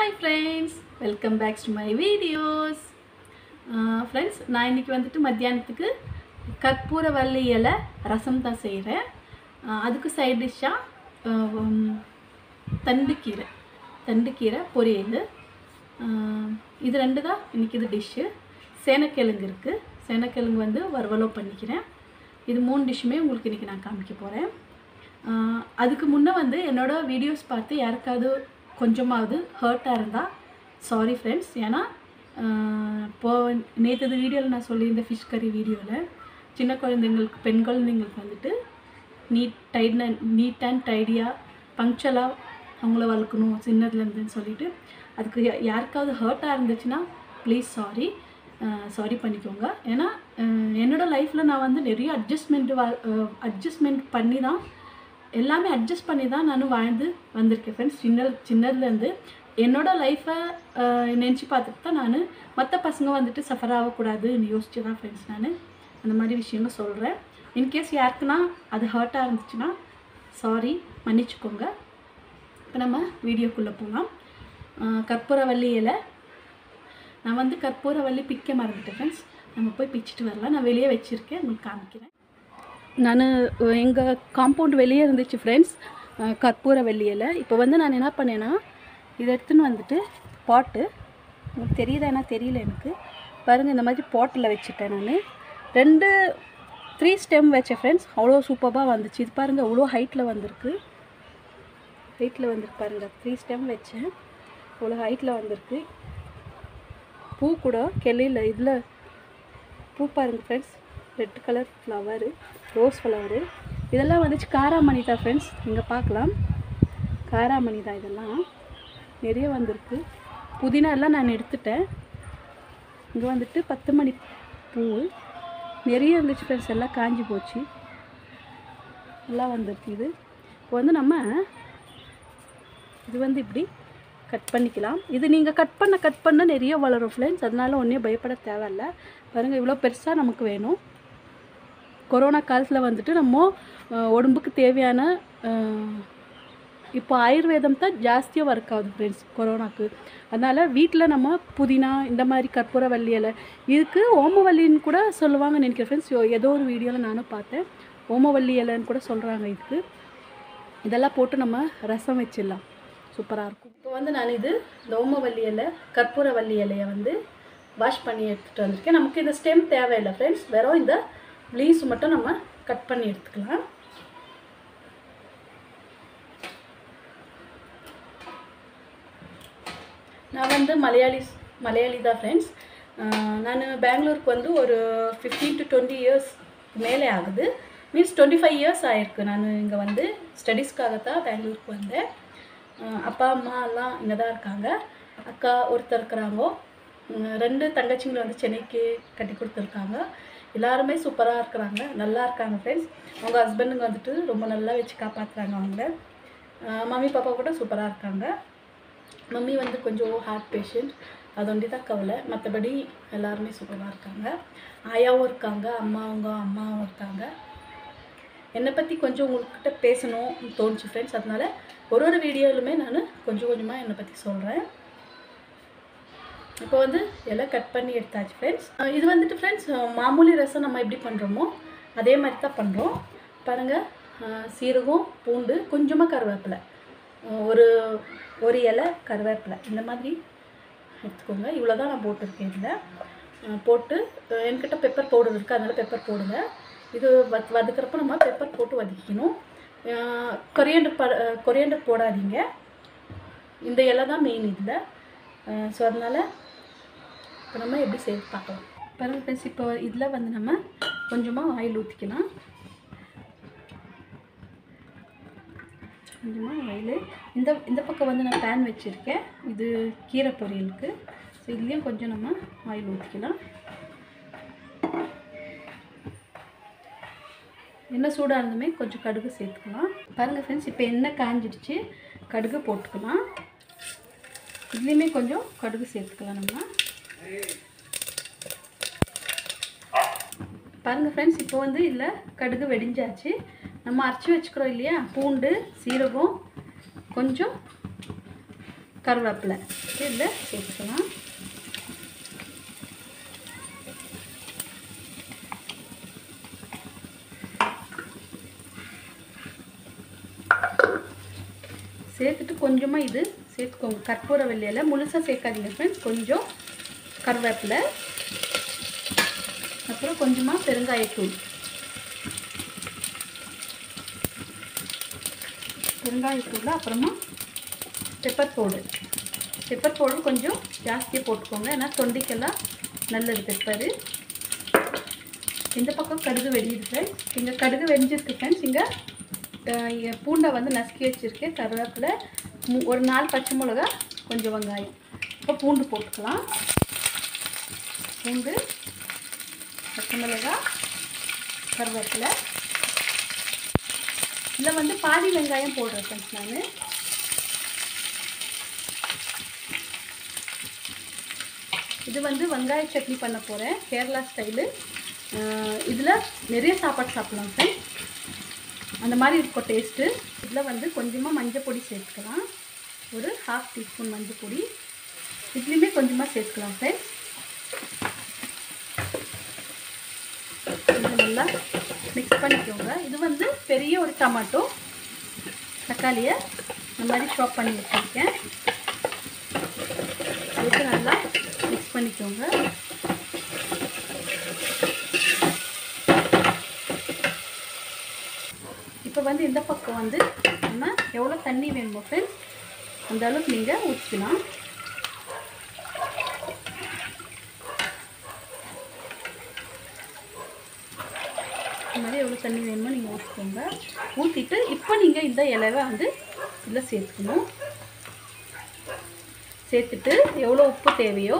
Hi friends welcome back to my videos friends நான் இன்றைக்கி வந்துட்டு மத்தியானத்துக்கு கற்பூரவள்ளி இலை ரசம் தான் செய்கிறேன் அதுக்கு சைட் டிஷ்ஷாக தண்டுக்கீரை தண்டுக்கீரை பொரியல் ஆஹ், இது ரெண்டு தான் இன்றைக்கி இது டிஷ்ஷு சேனக்கிழங்கு இருக்குது சேனக்கிழங்கு வந்து வறுவலும் பண்ணிக்கிறேன் இது மூணு டிஷ்ஷுமே உங்களுக்கு இன்றைக்கி நான் காமிக்க போகிறேன் அதுக்கு முன்னே வந்து என்னோடய வீடியோஸ் பார்த்து யாருக்காவது கொஞ்சமாவது ஹர்ட்டாக இருந்தால் சாரி ஃப்ரெண்ட்ஸ் ஏன்னா ஆஹ், இப்போ நேற்று வீடியோவில் நான் சொல்லியிருந்த ஃபிஷ் கறி வீடியோவில் சின்ன குழந்தைங்களுக்கு பெண் குழந்தைங்களுக்கு வந்துட்டு நீட் டைட் நீட் அண்ட் டைடியாக பங்க்சுவலாக அவங்கள வளர்க்கணும் சின்னதுலேருந்துன்னு சொல்லிட்டு அதுக்கு யா- யாருக்காவது ஹர்ட்டாக இருந்துச்சுன்னா ப்ளீஸ் சாரி சாரி பண்ணிக்கோங்க ஏன்னா அஹ், என்னோட லைஃப்பில் நான் வந்து நிறைய அட்ஜஸ்ட்மெண்ட் அட்ஜஸ்ட்மெண்ட் பண்ணி தான் எல்லாமே அட்ஜஸ்ட் பண்ணி தான் நானும் வாழ்ந்து வந்திருக்கேன் ஃப்ரெண்ட்ஸ் சின்ன சின்னதுலேருந்து என்னோடய லைஃப்பை நினச்சி பார்த்துட்டு தான் நான் மற்ற பசங்க வந்துட்டு சஃபர் ஆகக்கூடாதுன்னு யோசிச்சு தான் ஃப்ரெண்ட்ஸ் நான் அந்த மாதிரி விஷயங்கள் சொல்கிறேன் இன்கேஸ் யாருக்குன்னா அது ஹர்ட்டாக இருந்துச்சுன்னா சாரி மன்னிச்சுக்கோங்க இப்போ நம்ம வீடியோக்குள்ளே போகலாம் கற்பூரவள்ளி இலை நான் வந்து கற்பூரவள்ளி பிக்க மறந்துட்டேன் ஃப்ரெண்ட்ஸ் நம்ம போய் பிச்சுட்டு வரலாம் நான் வெளியே வச்சுருக்கேன் உங்களுக்கு காமிக்கிறேன் நான் எங்கள் காம்பவுண்ட் வெளியே இருந்துச்சு ஃப்ரெண்ட்ஸ் கற்பூரவள்ளி இலை இப்போ வந்து நான் என்ன பண்ணேன்னா இதை எடுத்துன்னு வந்துட்டு பாட்டு உங்களுக்கு தெரியுதா என்ன தெரியல எனக்கு பாருங்கள் இந்த மாதிரி பாட்டில் வச்சுட்டேன் நான் ரெண்டு த்ரீ ஸ்டெம் வச்சேன் ஃப்ரெண்ட்ஸ் அவ்வளோ சூப்பராக வந்துச்சு இது பாருங்கள் அவ்வளோ ஹைட்டில் வந்திருக்கு ஹைட்டில் வந்திருக்கு பாருங்கள் த்ரீ ஸ்டெம் வச்சேன் அவ்வளோ ஹைட்டில் வந்திருக்கு பூ கூட கிளையில் இதில் பூ பாருங்கள் friends red colour flower rose flower இதெல்லாம் வந்துச்சு காராமணி தான் ஃப்ரெண்ட்ஸ் நீங்கள் பார்க்கலாம் காராமணி தான் இதெல்லாம் நிறைய வந்திருக்கு புதினா எல்லாம் நான் எடுத்துட்டேன் இங்கே வந்துட்டு பத்து மணி பூ நிறைய இருந்துச்சு ஃப்ரெண்ட்ஸ் எல்லாம் காஞ்சி போச்சு எல்லாம் வந்திருக்கு இது இப்போ வந்து நம்ம இது வந்து இப்படி கட் பண்ணிக்கலாம் இது நீங்கள் கட் பண்ண கட் பண்ண நிறைய வளரும் ஃப்ரெண்ட்ஸ் அதனால ஒன்றும் பயப்பட தேவையில்ல பாருங்கள் இவ்வளோ பெருசாக நமக்கு வேணும் கொரோனா காலத்தில் வந்துட்டு நம்ம அஹ், உடம்புக்கு தேவையான அஹ், இப்போ ஆயுர்வேதம் தான் ஜாஸ்தியாக ஒர்க் ஆகுது ஃப்ரெண்ட்ஸ் கொரோனாக்கு அதனால் வீட்டில் நம்ம புதினா இந்த மாதிரி கற்பூரவள்ளி இலை இதுக்கு ஓமவல்லின்னு கூட சொல்லுவாங்கன்னு நினைக்கிறேன் ஃப்ரெண்ட்ஸ் ஏதோ ஒரு வீடியோவில் நானும் பார்த்தேன் ஓமவல்லி இலைன்னு கூட சொல்கிறாங்க இதுக்கு இதெல்லாம் போட்டு நம்ம ரசம் வச்சிடலாம் சூப்பராக இருக்கும் இப்போ வந்து நான் இது இந்த ஓமவல்லி இலை கற்பூரவல்லி இலையை வந்து வாஷ் பண்ணி எடுத்துகிட்டு வந்திருக்கேன் நமக்கு இந்த ஸ்டெம் தேவையில்லை ஃப்ரெண்ட்ஸ் வெறும் இந்த லீவ்ஸ் மட்டும் நம்ம கட் பண்ணி எடுத்துக்கலாம் நான் வந்து மலையாளி மலையாளி தான் ஃப்ரெண்ட்ஸ் நான் பெங்களூருக்கு வந்து ஒரு ஃபிஃப்டீன் டு டுவெண்ட்டி இயர்ஸ் மேலே ஆகுது மீன்ஸ் டுவெண்ட்டி ஃபைவ் இயர்ஸ் ஆயிருக்கு நான் இங்கே வந்து ஸ்டடீஸ்க்காக தான் பெங்களூருக்கு வந்தேன் அஹ் அப்பா அம்மா எல்லாம் இங்கே தான் இருக்காங்க அக்கா ஒருத்தர் இருக்கிறாங்க உம் ரெண்டு தங்கச்சிங்களை வந்து சென்னைக்கு கட்டி கொடுத்துருக்காங்க எல்லாருமே சூப்பராக இருக்கிறாங்க நல்லா இருக்காங்க ஃப்ரெண்ட்ஸ் அவங்க ஹஸ்பண்டுங்க வந்துட்டு ரொம்ப நல்லா வச்சு காப்பாற்றுறாங்க அவங்கள அஹ் மம்மி பாப்பா கூட சூப்பராக இருக்காங்க மம்மி வந்து கொஞ்சம் ஹார்ட் பேஷண்ட் அது ஒண்டி தான் கவலை மற்றபடி எல்லாருமே சூப்பராக இருக்காங்க ஆயாவும் இருக்காங்க அம்மாவங்க அம்மாவும் இருக்காங்க என்னை பற்றி கொஞ்சம் உங்கள்கிட்ட பேசணும்னு தோணுச்சு ஃப்ரெண்ட்ஸ் அதனால ஒரு ஒரு வீடியோலுமே நான் கொஞ்சம் கொஞ்சமாக என்னை பற்றி சொல்கிறேன் இப்போ வந்து எல்லாம் கட் பண்ணி எடுத்தாச்சு ஃப்ரெண்ட்ஸ் இது வந்துட்டு ஃப்ரெண்ட்ஸ் மாமூலி ரசம் நம்ம எப்படி பண்ணுறோமோ அதே மாதிரி தான் பண்ணுறோம் பாருங்கள் சீரகம் பூண்டு கொஞ்சமாக கருவேப்பிலை அஹ் ஒரு ஒரு இலை கருவேப்பிலை இந்த மாதிரி எடுத்துக்கோங்க இவ்வளோ தான் நான் போட்டிருக்கேன் இதில் போட்டு அஹ் என்கிட்ட பெப்பர் பவுடர் இருக்குது அதனால் பெப்பர் போடுங்க இது வத் வதக்கிறப்ப நம்ம பெப்பர் போட்டு வதக்கிக்கணும் கொரியண்டர் ப கொரியண்டர் போடாதீங்க இந்த இலை தான் மெயின் இதில் ஸோ அதனால் இப்போ நம்ம எப்படி செய்து பார்க்கலாம் பாருங்க ஃப்ரெண்ட்ஸ் இப்போ இதில் வந்து நம்ம கொஞ்சமாக ஆயில் ஊற்றிக்கலாம் கொஞ்சமாக ஆயில் இந்த இந்த பக்கம் வந்து நான் பேன் வச்சுருக்கேன் இது கீரை பொரியலுக்கு ஸோ இதுலேயும் கொஞ்சம் நம்ம ஆயில் ஊற்றிக்கலாம் எண்ணெய் சூடாக இருந்துமே கொஞ்சம் கடுகு சேர்த்துக்கலாம் பாருங்கள் ஃப்ரெண்ட்ஸ் இப்போ எண்ணெய் காஞ்சிடுச்சு கடுகு போட்டுக்கலாம் இதுலேயுமே கொஞ்சம் கடுகு சேர்த்துக்கலாம் நம்ம பாருங்கள் ஃப்ரெண்ட்ஸ் இப்போ வந்து இதில் கடுகு வெடிஞ்சாச்சு நம்ம அரைச்சி வச்சுக்கிறோம் இல்லையா பூண்டு சீரகம் கொஞ்சம் கருவேப்பிலை இதில் சேர்த்துக்கலாம் சேர்த்துட்டு கொஞ்சமாக இது சேர்த்துக்கோங்க கற்பூர வெள்ளையில் முழுசாக சேர்க்காதீங்க ஃப்ரெண்ட்ஸ் கொஞ்சம் கருவேப்பிலை அப்புறம் கொஞ்சமாக பெருங்காயத்தூள் பெருங்காயத்தூள் அப்புறமா பெப்பர் பவுடர் பெப்பர் பவுடர் கொஞ்சம் ஜாஸ்தியாக போட்டுக்கோங்க ஏன்னா தொண்டைக்கெல்லாம் நல்லது பெப்பரு இந்த பக்கம் கடுகு வெடியுது ஃப்ரெண்ட்ஸ் இங்கே கடுகு வெடிஞ்சிருக்கு ஃப்ரெண்ட்ஸ் இங்கே இங்கே பூண்டை வந்து நசுக்கி வச்சுருக்கேன் கருவேப்பிலை மு- ஒரு நாலு பச்சை மிளகா கொஞ்சம் வெங்காயம் இப்போ பூண்டு போட்டுக்கலாம் பூண்டு பச்சை மிளகா கருவேப்பிலை இதில் வந்து பாதி வெங்காயம் போடுறேன் ஃப்ரெண்ட்ஸ் நான் இது வந்து வெங்காய சட்னி பண்ண போகிறேன் கேரளா ஸ்டைலு இதில் நிறைய சாப்பாடு சாப்பிட்லாம் ஃப்ரெண்ட்ஸ் அந்த மாதிரி இருக்கும் டேஸ்ட்டு இதில் வந்து கொஞ்சமாக மஞ்சள் பொடி சேர்த்துக்கலாம் ஒரு ஹாஃப் டீஸ்பூன் மஞ்சள் பொடி இதுலேயுமே கொஞ்சமாக சேர்த்துக்கலாம் ஃப்ரெண்ட்ஸ் இது நல்லா மிக்ஸ் பண்ணிக்கோங்க இது வந்து பெரிய ஒரு டமாட்டோ தக்காளியை இந்த மாதிரி ஷாப் பண்ணி வச்சுருக்கேன் இதுக்கு நல்லா மிக்ஸ் பண்ணிக்கோங்க இப்போ வந்து இந்த பக்கம் வந்து நம்ம எவ்வளோ தண்ணி வேணுமோ ஃப்ரெண்ட்ஸ் அந்த அளவுக்கு நீங்கள் ஊற்றிக்கலாம் இந்த மாதிரி எவ்வளோ தண்ணி வேணுமோ நீங்கள் ஊற்றிக்கோங்க ஊற்றிட்டு இப்போ நீங்கள் இந்த இலவை வந்து இதில் சேர்த்துக்கணும் சேர்த்துட்டு எவ்வளோ உப்பு தேவையோ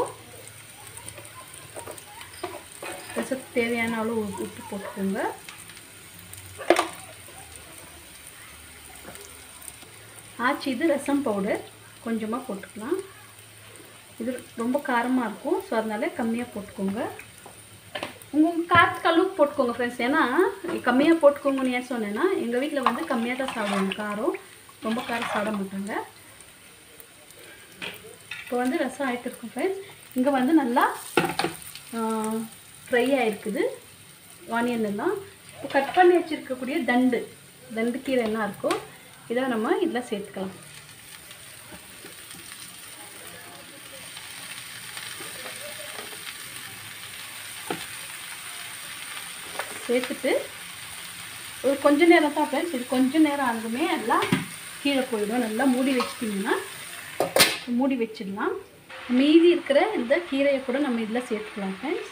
ரசத்துக்கு தேவையான அளவு உப்பு உப்பு போட்டுக்கோங்க ஆச்சு இது ரசம் பவுடர் கொஞ்சமாக போட்டுக்கலாம் இது ரொம்ப காரமாக இருக்கும் ஸோ அதனால கம்மியாக போட்டுக்கோங்க உங்கள் காரத்துக்கு அளவுக்கு போட்டுக்கோங்க ஃப்ரெண்ட்ஸ் ஏன்னா கம்மியாக போட்டுக்கோங்கன்னு ஏன் சொன்னேன்னா எங்கள் வீட்டில் வந்து கம்மியாக தான் சாப்பிடுவாங்க காரம் ரொம்ப காரம் சாப்பிட மாட்டாங்க இப்போ வந்து ரசம் ஆகிட்டு இருக்கும் ஃப்ரெண்ட்ஸ் இங்கே வந்து நல்லா ஃப்ரை ஆகிருக்குது ஆனியன் எல்லாம் இப்போ கட் பண்ணி வச்சுருக்கக்கூடிய தண்டு தண்டு கீரை என்ன இருக்கோ இதை நம்ம இதில் சேர்த்துக்கலாம் சேர்த்துட்டு ஒரு கொஞ்ச நேரம் தான் ஃப்ரெண்ட்ஸ் இது கொஞ்ச நேரம் ஆகுமே எல்லாம் கீழே போயிடும் நல்லா மூடி வச்சிட்டிங்கன்னா மூடி வச்சிடலாம் மீதி இருக்கிற இந்த கீரையை கூட நம்ம இதில் சேர்த்துக்கலாம் ஃப்ரெண்ட்ஸ்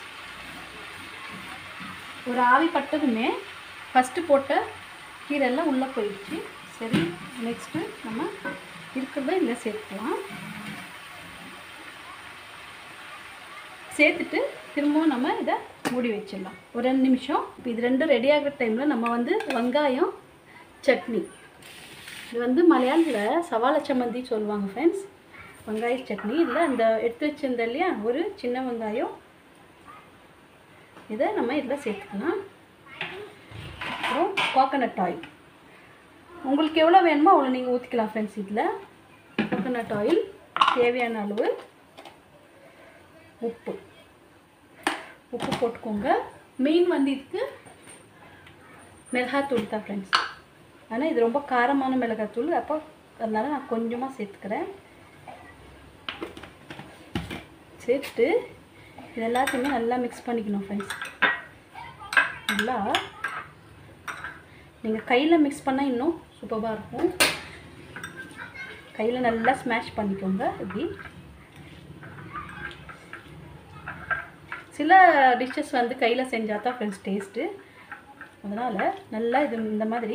ஒரு ஆவி பட்டதுமே ஃபஸ்ட்டு போட்ட கீரை எல்லாம் உள்ளே போயிடுச்சு சரி நெக்ஸ்ட்டு நம்ம இருக்கிறத இதில் சேர்த்துக்கலாம் சேர்த்துட்டு திரும்பவும் நம்ம இதை மூடி வச்சிடலாம் ஒரு ரெண்டு நிமிஷம் இப்போ இது ரெண்டும் ரெடி ஆகிற டைமில் நம்ம வந்து வெங்காயம் சட்னி இது வந்து மலையாளத்தில் சவால சம்மந்தி சொல்லுவாங்க ஃப்ரெண்ட்ஸ் வெங்காய சட்னி இதில் அந்த எடுத்து வச்சிருந்தேன் இல்லையா ஒரு சின்ன வெங்காயம் இதை நம்ம இதில் சேர்த்துக்கலாம் அப்புறம் கோகனட் ஆயில் உங்களுக்கு எவ்வளோ வேணுமோ அவ்வளோ நீங்கள் ஊற்றிக்கலாம் ஃப்ரெண்ட்ஸ் இதில் கோகனட் ஆயில் தேவையான அளவு உப்பு உப்பு போட்டுக்கோங்க மெயின் வந்து இதுக்கு மிளகாத்தூள் தான் ஃப்ரெண்ட்ஸ் ஆனால் இது ரொம்ப காரமான மிளகாத்தூள் அப்போ அதனால நான் கொஞ்சமாக சேர்த்துக்கிறேன் சேர்த்துட்டு இது எல்லாத்தையுமே நல்லா மிக்ஸ் பண்ணிக்கணும் ஃப்ரெண்ட்ஸ் நல்லா நீங்கள் கையில் மிக்ஸ் பண்ணால் இன்னும் சூப்பராக இருக்கும் கையில் நல்லா ஸ்மாஷ் பண்ணிக்கோங்க இப்படி சில டிஷ்ஷஸ் வந்து கையில் செஞ்சால் தான் ஃப்ரெண்ட்ஸ் டேஸ்ட்டு அதனால் நல்லா இது இந்த மாதிரி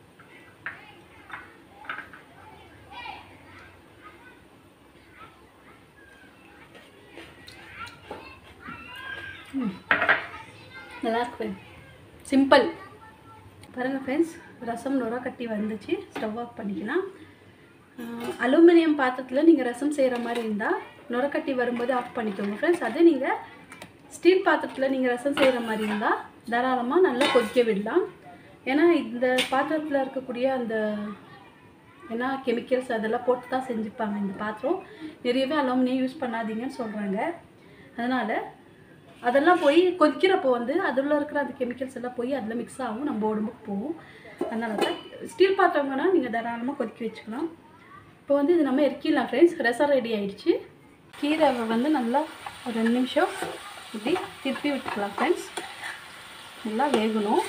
ம். நல்லா இருக்கு சிம்பிள் பாருங்கள் ஃப்ரெண்ட்ஸ் ரசம் நுர கட்டி வந்துச்சு ஸ்டவ் ஆஃப் பண்ணிக்கலாம் அலுமினியம் பாத்திரத்தில் நீங்கள் ரசம் செய்கிற மாதிரி இருந்தால் நுரக்கட்டி வரும்போது ஆஃப் பண்ணிக்கோங்க ஃப்ரெண்ட்ஸ் அதே நீங்கள் ஸ்டீல் பாத்திரத்தில் நீங்கள் ரசம் செய்கிற மாதிரி இருந்தால் தாராளமாக நல்லா கொதிக்க விடலாம் ஏன்னா இந்த பாத்திரத்தில் இருக்கக்கூடிய அந்த ஏன்னா கெமிக்கல்ஸ் அதெல்லாம் போட்டு தான் செஞ்சுப்பாங்க இந்த பாத்திரம் நிறையவே அலுமினியம் யூஸ் பண்ணாதீங்கன்னு சொல்கிறாங்க அதனால் அதெல்லாம் போய் கொதிக்கிறப்போ வந்து அதில் இருக்கிற அந்த கெமிக்கல்ஸ் எல்லாம் போய் அதில் மிக்ஸ் ஆகும் நம்ம உடம்புக்கு போகும் அதனால தான் ஸ்டீல் பாத்திரம்னா நீங்கள் தாராளமாக கொதிக்க வச்சுக்கலாம் இப்போ வந்து இது நம்ம இறக்கிடலாம் ஃப்ரெண்ட்ஸ் ரசம் ரெடி ஆயிடுச்சு கீரை வந்து நல்லா ஒரு ரெண்டு நிமிஷம் இப்படி திருப்பி விட்டுக்கலாம் ஃப்ரெண்ட்ஸ் நல்லா வேகணும்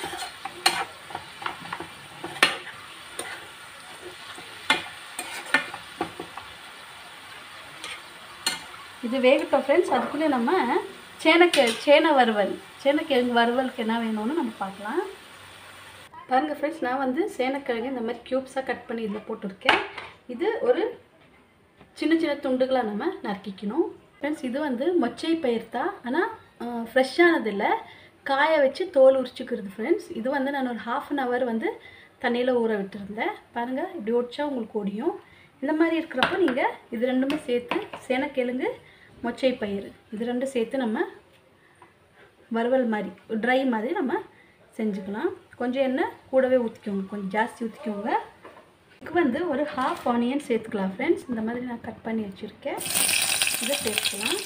இது வேகட்டும் ஃப்ரெண்ட்ஸ் அதுக்குள்ளே நம்ம சேனக்கெ சேனை வறுவல் சேனக்கிழங்கு வறுவலுக்கு என்ன வேணும்னு நம்ம பார்க்கலாம் பாருங்கள் ஃப்ரெண்ட்ஸ் நான் வந்து சேனக்கிழங்கு இந்த மாதிரி க்யூப்ஸாக கட் பண்ணி இதில் போட்டிருக்கேன் இது ஒரு சின்ன சின்ன துண்டுகளாக நம்ம நறுக்கிக்கணும் ஃப்ரெண்ட்ஸ் இது வந்து மொச்சை பயிர் தான் ஆனால் ஃப்ரெஷ்ஷானது இல்லை காய வச்சு தோல் உரிச்சுக்கிறது ஃப்ரெண்ட்ஸ் இது வந்து நான் ஒரு ஹாஃப் அன் ஹவர் வந்து தண்ணியில் ஊற விட்டுருந்தேன் பாருங்கள் இப்படி ஒடிச்சா உங்களுக்கு ஓடியும் இந்த மாதிரி இருக்கிறப்போ நீங்கள் இது ரெண்டுமே சேர்த்து சேனக்கிழங்கு மொச்சை பயிர் இது ரெண்டும் சேர்த்து நம்ம வறுவல் மாதிரி ட்ரை மாதிரி நம்ம செஞ்சுக்கலாம் கொஞ்சம் எண்ணெய் கூடவே ஊற்றிக்கோங்க கொஞ்சம் ஜாஸ்தி ஊற்றிக்கோங்க இதுக்கு வந்து ஒரு ஹாஃப் ஆனியன் சேர்த்துக்கலாம் ஃப்ரெண்ட்ஸ் இந்த மாதிரி நான் கட் பண்ணி வச்சுருக்கேன் இதை சேர்த்துக்கலாம்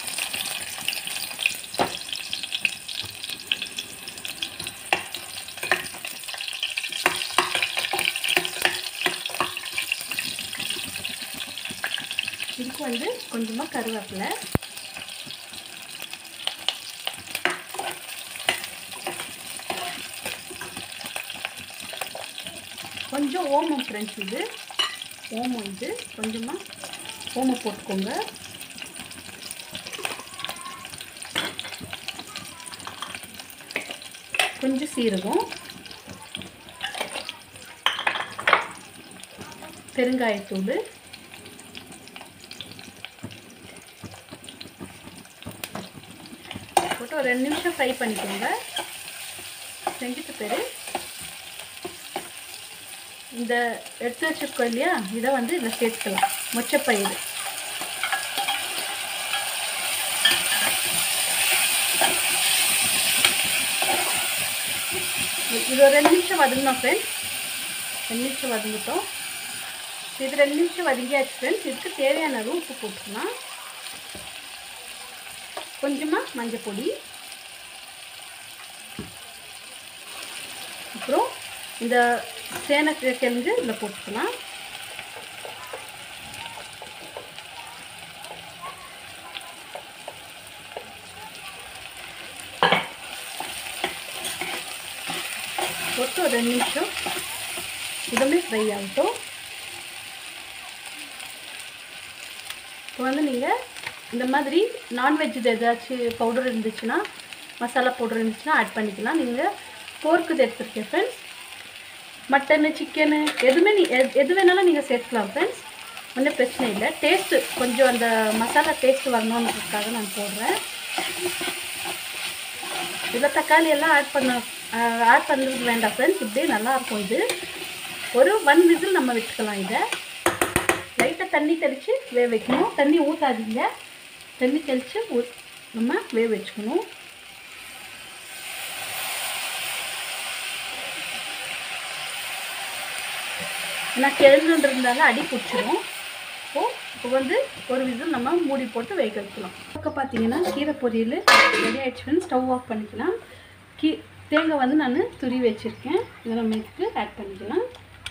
இதுக்கு வந்து கொஞ்சமாக கருவேப்பிலை கொஞ்சம் ஓமம் ஃப்ரெண்ட்ஸ் இது ஓமம் இது கொஞ்சமாக ஓமம் போட்டுக்கோங்க கொஞ்சம் சீரகம் பெருங்காயத்தூள் போட்டு ஒரு ரெண்டு நிமிஷம் ஃப்ரை பண்ணிக்கோங்க செஞ்சுட்டு பேர் இந்த எடுத்து வச்சுருக்கோம் இல்லையா இதை வந்து இதில் சேர்த்துக்கலாம் மொச்சப்பயிறு இது ஒரு ரெண்டு நிமிஷம் வதங்கணும் ஃப்ரெண்ட்ஸ் ரெண்டு நிமிஷம் வதங்கிட்டோம் இது ரெண்டு நிமிஷம் வதங்கியாச்சு ஃப்ரெண்ட்ஸ் இதுக்கு தேவையான அளவு உப்பு போட்டுக்கலாம் கொஞ்சமாக மஞ்சள் பொடி அப்புறம் இந்த சேனக்கிழங்கு இதில் போட்டுக்கலாம் போட்டு ஒரு ரெண்டு நிமிஷம் இதுவுமே ஃப்ரை ஆகட்டும் இப்போ வந்து நீங்கள் இந்த மாதிரி நான்வெஜ் ஏதாச்சும் பவுடர் இருந்துச்சுன்னா மசாலா பவுடர் இருந்துச்சுன்னா ஆட் பண்ணிக்கலாம் நீங்கள் போர்க்கு இது எடுத்துருக்கேன் ஃப்ரெண்ட்ஸ் மட்டனு சிக்கனு எதுவுமே நீ எது எது வேணாலும் நீங்கள் சேர்த்துக்கலாம் ஃப்ரெண்ட்ஸ் ஒன்றும் பிரச்சனை இல்லை டேஸ்ட்டு கொஞ்சம் அந்த மசாலா டேஸ்ட் வரணுன்றதுக்காக நான் போடுறேன் இதில் தக்காளி எல்லாம் ஆட் பண்ண ஆட் பண்ணுறது வேண்டாம் ஃப்ரெண்ட்ஸ் இப்படியே நல்லாயிருக்கும் இது ஒரு ஒன் விசில் நம்ம விட்டுக்கலாம் இதை லைட்டாக தண்ணி தெளித்து வேக வைக்கணும் தண்ணி ஊற்றாதீங்க தண்ணி தெளித்து ஊ நம்ம வேக வச்சுக்கணும் ஏன்னா கிழங்குன்றதுனால அடி பிடிச்சிரும் இப்போ இப்போ வந்து ஒரு விசில் நம்ம மூடி போட்டு வேக வைக்கலாம் பக்கம் பார்த்தீங்கன்னா கீரை பொரியல் ரெடி ஆகிடுச்சுன்னு ஸ்டவ் ஆஃப் பண்ணிக்கலாம் கீ தேங்காய் வந்து நான் துருவி வச்சுருக்கேன் இதை நம்ம இதுக்கு ஆட் பண்ணிக்கலாம்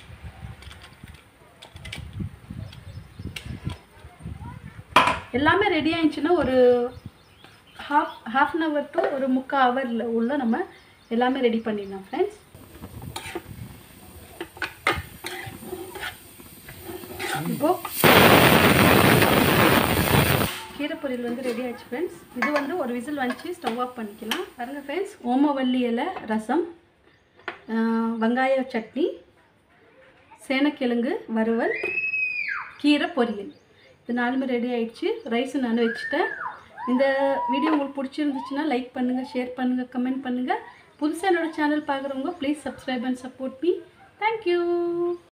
எல்லாமே ரெடி ஆயிடுச்சுன்னா ஒரு half half an hour to ஒரு முக்கால் ஹவரில் உள்ள நம்ம எல்லாமே ரெடி பண்ணிடலாம் ஃப்ரெண்ட்ஸ் இப்போ கீரை பொரியல் வந்து ரெடி ஆயிடுச்சு ஃப்ரெண்ட்ஸ் இது வந்து ஒரு விசில் வந்துச்சு ஸ்டவ் ஆஃப் பண்ணிக்கலாம் பாருங்கள் ஃப்ரெண்ட்ஸ் ஓமவல்லி இலை ரசம் ஆஹ் வெங்காய சட்னி சேனக்கிழங்கு வறுவல் கீரை பொரியல் இது நாலுமே ரெடி ஆயிடுச்சு ரைஸும் நான் வச்சுட்டேன் இந்த வீடியோ உங்களுக்கு பிடிச்சிருந்துச்சுன்னா லைக் பண்ணுங்கள் ஷேர் பண்ணுங்கள் கமெண்ட் பண்ணுங்கள் புதுசாக என்னோட சேனல் பார்க்குறவங்க please subscribe and support me thank you